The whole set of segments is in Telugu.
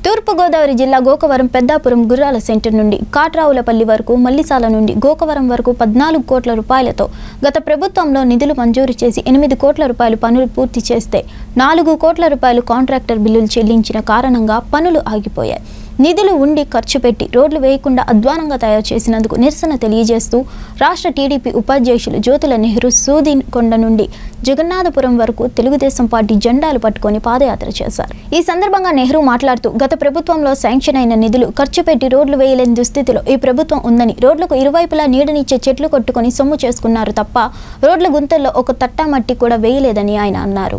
తూర్పుగోదావరి జిల్లా గోకవరం పెద్దాపురం గుర్రాల సెంటర్ నుండి కాట్రావులపల్లి వరకు మల్లిసాల నుండి గోకవరం వరకు పద్నాలుగు కోట్ల రూపాయలతో గత ప్రభుత్వంలో నిధులు మంజూరు చేసి ఎనిమిది కోట్ల రూపాయలు పనులు పూర్తి చేస్తే నాలుగు కోట్ల రూపాయలు కాంట్రాక్టర్ బిల్లులు చెల్లించిన కారణంగా పనులు ఆగిపోయాయి నిధులు ఉండి ఖర్చు పెట్టి రోడ్లు వేయకుండా అధ్వానంగా తయారు చేసినందుకు నిరసన తెలియజేస్తూ రాష్ట్ర టీడీపీ ఉపాధ్యక్షులు జ్యోతుల నెహ్రూ సూదీన్ కొండ నుండి జగన్నాథపురం వరకు తెలుగుదేశం పార్టీ జెండాలు పట్టుకొని పాదయాత్ర చేశారు ఈ సందర్భంగా నెహ్రూ మాట్లాడుతూ గత ప్రభుత్వంలో శాంక్షన్ అయిన నిధులు ఖర్చు పెట్టి రోడ్లు వేయలేని దుస్థితిలో ఈ ప్రభుత్వం ఉందని రోడ్లకు ఇరువైపులా నీడనిచ్చే చెట్లు కొట్టుకొని సొమ్ము చేసుకున్నారు తప్ప రోడ్ల గుంతల్లో ఒక తట్టా మట్టి కూడా వేయలేదని ఆయన అన్నారు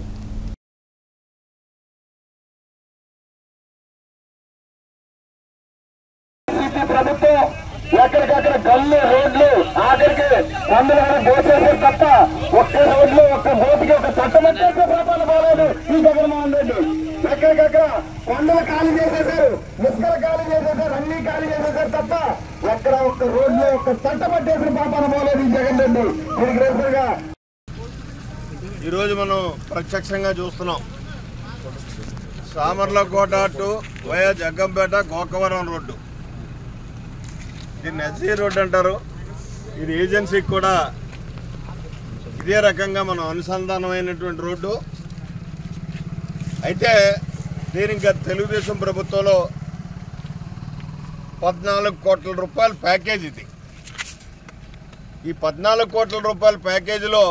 టీడీపీ ప్రభుత్వం ఎక్కడికక్కడ గల్లు రోడ్లు ఆఖరికి అందులో దోచేసారు తప్ప ఒక్క రోడ్లు ఒక్క బోటుకి ఒక చట్టమంటే ప్రాపాలు పోలేదు ఈ జగన్మోహన్ రెడ్డి ఎక్కడికక్కడ కొండలు ఖాళీ చేసేశారు ముక్కలు ఖాళీ చేసేశారు అన్ని ఖాళీ చేసేశారు తప్ప ఎక్కడ ఒక్క రోడ్లు ఒక్క చట్టమట్టేసిన పాపాలు పోలేదు ఈ జగన్ రెడ్డి దీనికి రేపుగా ఈరోజు మనం ప్రత్యక్షంగా చూస్తున్నాం Samarlakota to via Jaggampeta Gokavaram road దీన్ని ఎస్సీ రోడ్డు అంటారు ఇది ఏజెన్సీకి కూడా ఇదే రకంగా మనం అనుసంధానమైనటువంటి రోడ్డు అయితే దీనికి గత తెలుగుదేశం ప్రభుత్వంలో పద్నాలుగు కోట్ల రూపాయల ప్యాకేజ్ ఇది ఈ పద్నాలుగు కోట్ల రూపాయల ప్యాకేజీలో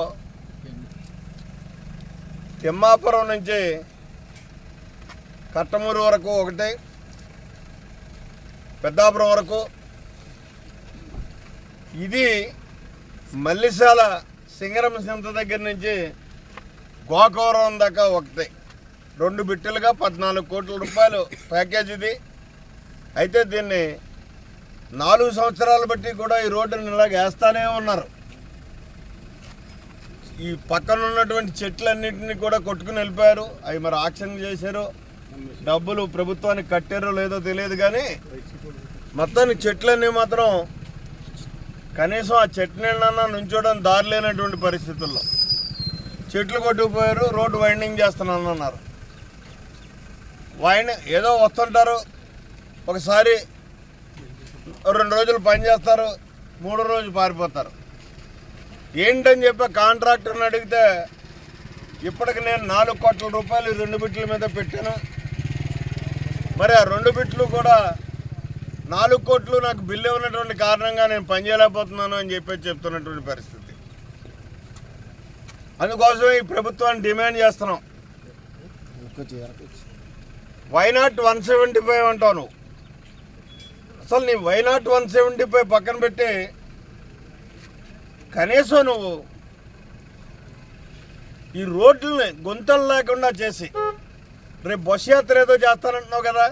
తిమ్మాపురం నుంచి కట్టమూరు వరకు ఒకటి పెద్దాపురం వరకు ఇది మల్లిశాల సింగరం సింత దగ్గర నుంచి గోకవరం దాకా ఒకటి రెండు బిట్టులుగా పద్నాలుగు కోట్ల రూపాయలు ప్యాకేజ్ ఇది అయితే దీన్ని నాలుగు సంవత్సరాలు బట్టి కూడా ఈ రోడ్డుని ఇలాగ వేస్తానే ఉన్నారు ఈ పక్కన ఉన్నటువంటి చెట్లన్నింటినీ కూడా కొట్టుకుని వెళ్ళిపోయారు అవి మరి ఆక్షన్ చేశారు డబ్బులు ప్రభుత్వానికి కట్టారో లేదో తెలియదు కానీ మొత్తానికి చెట్లన్నీ మాత్రం కనీసం ఆ చెట్టు నీళ్ళన్నా నుంచోవడం దారి లేనటువంటి పరిస్థితుల్లో చెట్లు కొట్టుకుపోయారు రోడ్డు వైండింగ్ చేస్తున్నాను అన్నారు వైండ్ ఏదో వస్తుంటారు ఒకసారి రెండు రోజులు పని చేస్తారు మూడో రోజు పారిపోతారు ఏంటని చెప్పి కాంట్రాక్టర్ని అడిగితే ఇప్పటికి నేను నాలుగు కోట్ల రూపాయలు ఈ రెండు బిట్ల మీద పెట్టాను మరి ఆ రెండు బిట్లు కూడా నాలుగు కోట్లు నాకు బిల్లు ఇవ్వనటువంటి కారణంగా నేను పనిచేయలేకపోతున్నాను అని చెప్పి చెప్తున్నటువంటి పరిస్థితి అందుకోసం ఈ ప్రభుత్వాన్ని డిమాండ్ చేస్తున్నాం వైనాట్ వన్ సెవెంటీ ఫైవ్ అంటావు నువ్వు అసలు నీ వైనాట్ వన్ సెవెంటీ ఫైవ్ పక్కన పెట్టి కనీసం నువ్వు ఈ రోడ్లని గుంతలు లేకుండా చేసి రేపు బస్ యాత్ర ఏదో చేస్తానంటున్నావు కదా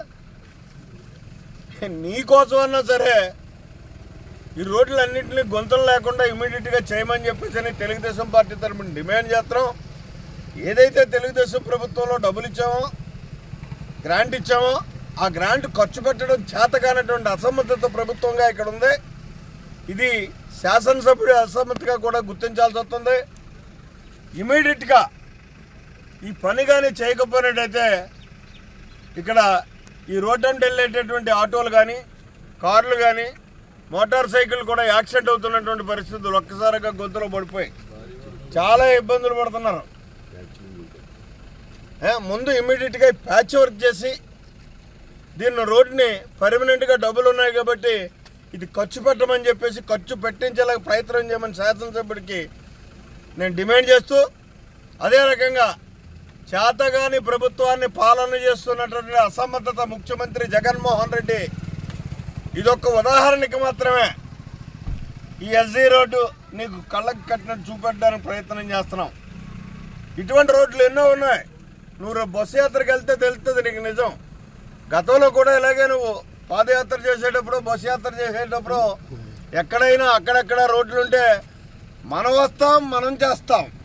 నీకోసం అన్నా సరే ఈ రోడ్లన్నింటినీ గుంతలు లేకుండా ఇమీడియట్గా చేయమని చెప్పేసి అని తెలుగుదేశం పార్టీ తరపున డిమాండ్ చేస్తున్నాం ఏదైతే తెలుగుదేశం ప్రభుత్వంలో డబ్బులు ఇచ్చామో గ్రాంట్ ఇచ్చామో ఆ గ్రాంట్ ఖర్చు పెట్టడం చేతకానటువంటి అసమర్థత ప్రభుత్వంగా ఇక్కడ ఉంది ఇది శాసనసభ్యుడి అసమ్మతిగా కూడా గుర్తించాల్సి వస్తుంది ఇమీడియట్గా ఈ పని కానీ చేయకపోయినట్టయితే ఇక్కడ ఈ రోడ్ అంటే వెళ్ళేటటువంటి ఆటోలు కానీ కార్లు కానీ మోటార్ సైకిల్ కూడా యాక్సిడెంట్ అవుతున్నటువంటి పరిస్థితులు ఒక్కసారిగా గొంతులో పడిపోయి చాలా ఇబ్బందులు పడుతున్నారు ఏ, ముందు ఇమీడియట్గా ప్యాచ్ వర్క్ చేసి దీన్ని రోడ్ని పర్మనెంట్గా డబ్బులు ఉన్నాయి కాబట్టి ఇది ఖర్చు పెట్టమని చెప్పేసి ఖర్చు పెట్టించేలా ప్రయత్నం చేయమని శాసనసభ్యుడికి నేను డిమాండ్ చేస్తూ అదే రకంగా చేతగాని ప్రభుత్వాన్ని పాలన చేస్తున్నటువంటి అసమర్థత ముఖ్యమంత్రి జగన్మోహన్ రెడ్డి ఇదొక ఉదాహరణకి మాత్రమే ఈ ఎస్జీ రోడ్డు నీకు కళ్ళకి కట్టినట్టు చూపెట్టడానికి ప్రయత్నం చేస్తున్నాం ఇటువంటి రోడ్లు ఎన్నో ఉన్నాయి నువ్వు రేపు బస్సు యాత్రకు వెళ్తే తెలుస్తుంది నీకు నిజం గతంలో కూడా ఇలాగే నువ్వు పాదయాత్ర చేసేటప్పుడు బస్సు యాత్ర చేసేటప్పుడు ఎక్కడైనా అక్కడక్కడ రోడ్లు ఉంటే మనం వస్తాం మనం చేస్తాం